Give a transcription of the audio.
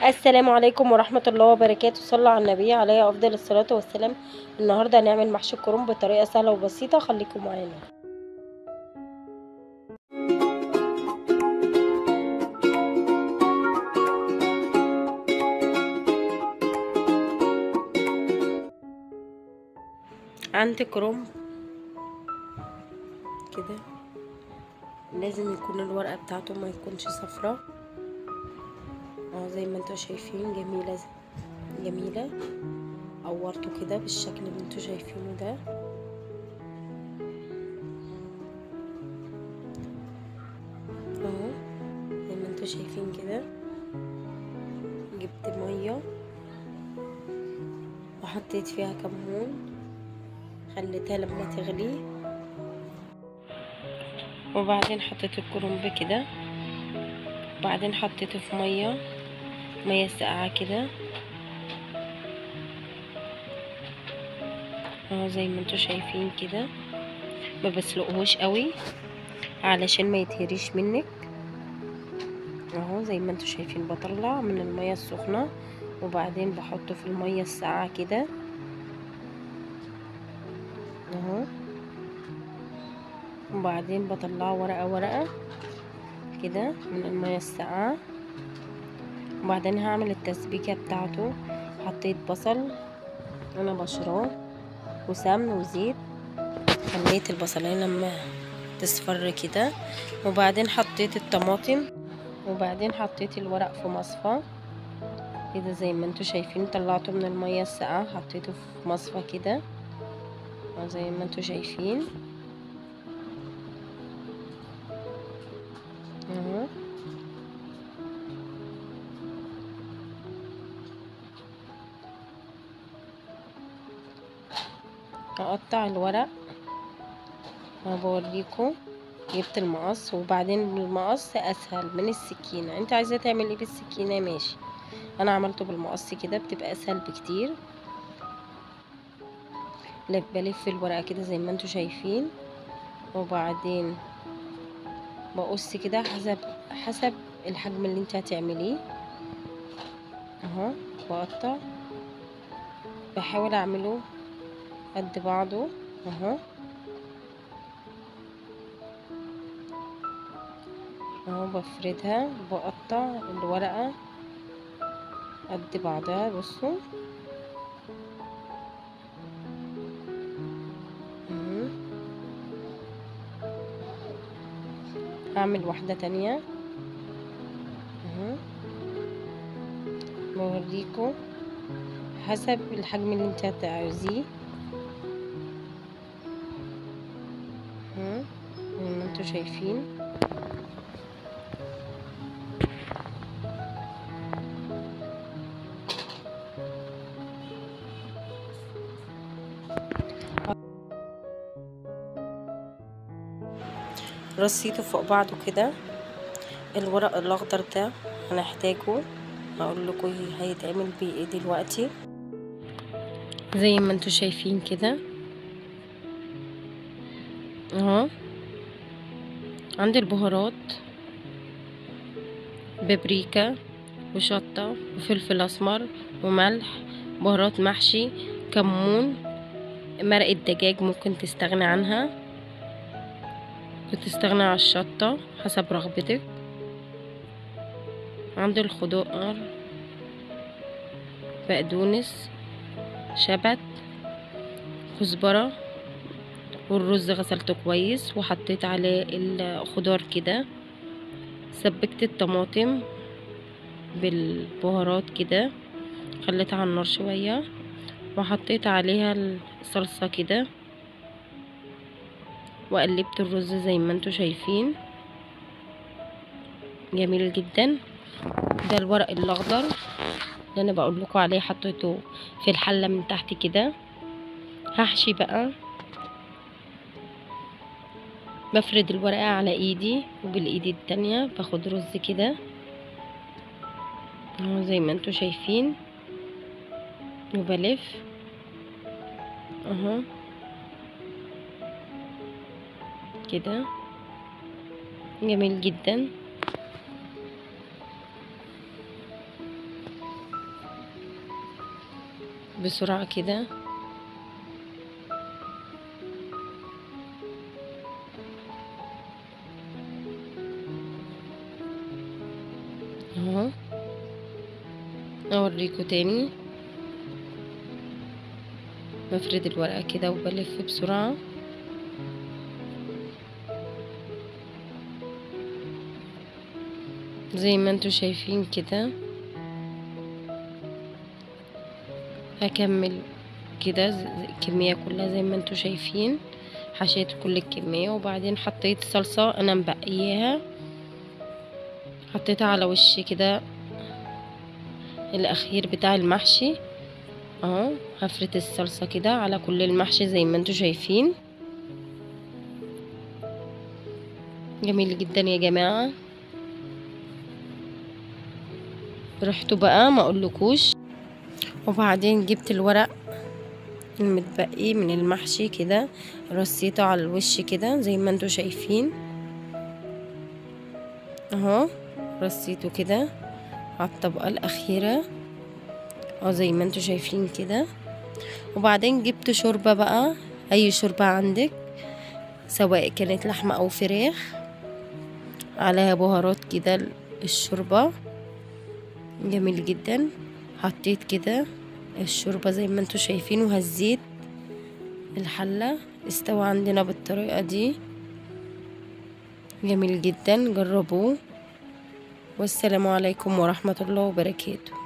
السلام عليكم ورحمة الله وبركاته صلى على النبي عليه أفضل الصلاة والسلام النهاردة هنعمل محشي الكرنب بطريقة سهلة وبسيطة خليكم معانا عندي كرنب كده لازم يكون الورقة بتاعته ما يكونش صفرا اهو زي ما انتوا شايفين جميلة جميلة قورته كده بالشكل اللي انتوا شايفينه ده اهو زي ما انتوا شايفين كده جبت مية وحطيت فيها كمون خليتها لما تغلي وبعدين حطيت الكرنب كده وبعدين حطيته في ميه ميه ساقعه كده اهو زي ما انتوا شايفين كده ما بسلقهوش قوي علشان ما يتهريش منك اهو زي ما انتوا شايفين بطلع من الميه السخنه وبعدين بحطه في الميه الساقعه كده اهو وبعدين بطلعه ورقة ورقة كده من المية الساقعة وبعدين هعمل التسبيكة بتاعته حطيت بصل انا بشراه وسمن وزيت خليت البصلين لما تصفر كده وبعدين حطيت الطماطم وبعدين حطيت الورق في مصفى كده زي ما انتوا شايفين طلعته من المية الساقعة حطيته في مصفى كده زي ما انتوا شايفين اهو اقطع الورق انا بوريكم جبت المقص وبعدين المقص اسهل من السكينه انت عايزه تعمل ايه بالسكينه ماشي انا عملته بالمقص كده بتبقى اسهل بكتير بلف الورقه كده زي ما انتوا شايفين وبعدين بقص كده حسب حسب الحجم اللي انت هتعمليه اهو بقطع بحاول اعمله قد بعضه اهو اهو بفردها بقطع الورقة قد بعضها بصوا هعمل واحدة تانية اهو بوريكم حسب الحجم اللي انت هتعوزيه اهو زي ما انتوا شايفين رصيته فوق بعضه كده الورق الاخضر ده هنحتاجه هقول لكم هيتعمل بيه ايه دلوقتي زي ما انتوا شايفين كده اهو عندي البهارات بابريكا وشطة وفلفل اسمر وملح بهارات محشي كمون مرقة دجاج ممكن تستغني عنها بتستغنى على الشطة حسب رغبتك عندي الخضار بقدونس شبت كزبرة والرز غسلته كويس وحطيت عليه الخضار كده سبكت الطماطم بالبهارات كده خليتها على النار شوية وحطيت عليها الصلصة كده وقلبت الرز زي ما انتوا شايفين جميل جدا ده الورق الاخضر اللي انا بقول لكم عليه حطيته في الحله من تحت كده هحشي بقى بفرد الورقه على ايدي وبالايد التانية باخد رز كده اهو زي ما انتوا شايفين وبلف اهو كده جميل جدا بسرعة كده اهو اوريكم تاني بفرد الورقة كده وبلف بسرعة زي ما انتوا شايفين كده هكمل كده الكمية كلها زي ما انتوا شايفين حشيت كل الكمية وبعدين حطيت صلصة انا مبقياها حطيتها على وش كده الاخير بتاع المحشي اهو هفرت الصلصة كده على كل المحشي زي ما انتوا شايفين جميل جدا يا جماعة ريحته بقى ما اقولكوش وبعدين جبت الورق المتبقي من المحشي كده رصيته على الوش كده زي ما انتوا شايفين اهو رصيته كده على الطبقة الأخيرة اه زي ما انتوا شايفين كده وبعدين جبت شوربة بقى أي شوربة عندك سواء كانت لحمة أو فراخ عليها بهارات كده الشوربة جميل جدا حطيت كده الشوربة زي ما انتوا شايفين وهزيت الحلة استوى عندنا بالطريقة دي جميل جدا جربوه والسلام عليكم ورحمة الله وبركاته